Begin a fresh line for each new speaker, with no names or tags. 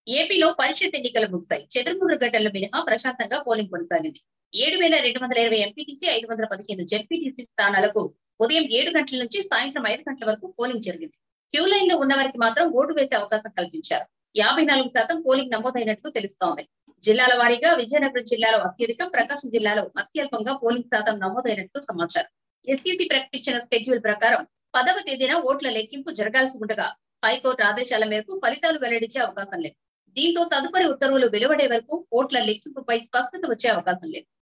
ఏపీలో పరిషత్ ఎన్నికలు ముగిశాయి చంద్రమూరు గంటల మినహా ప్రశాంతంగా పోలింగ్ కొనసాగింది ఏడు వేల రెండు వందల ఇరవై ఎంపీటీసీ ఐదు వందల పదిహేను జెడ్పీటీసీ స్థానాలకు ఉదయం ఏడు గంటల నుంచి సాయంత్రం ఐదు గంటల వరకు పోలింగ్ జరిగింది క్యూ లైన్ లో ఉన్న వారికి మాత్రం ఓటు వేసే అవకాశం కల్పించారు యాభై నాలుగు శాతం పోలింగ్ నమోదైనట్లు తెలుస్తోంది జిల్లాల వారీగా విజయనగరం జిల్లాలో అత్యధికం ప్రకాశం జిల్లాలో అత్యల్పంగా పోలింగ్ శాతం నమోదైనట్లు సమాచారం ఎస్సీసీ ప్రకటించిన స్కెడ్యూల్ ప్రకారం పదవ తేదీన ఓట్ల లెక్కింపు జరగాల్సి ఉండగా హైకోర్టు ఆదేశాల మేరకు ఫలితాలు వెల్లడించే అవకాశం లేదు దీంతో తదుపరి ఉత్తర్వులు వెలువడే వరకు ఓట్ల లెక్కింపుపై స్పష్టత వచ్చే అవకాశం లేదు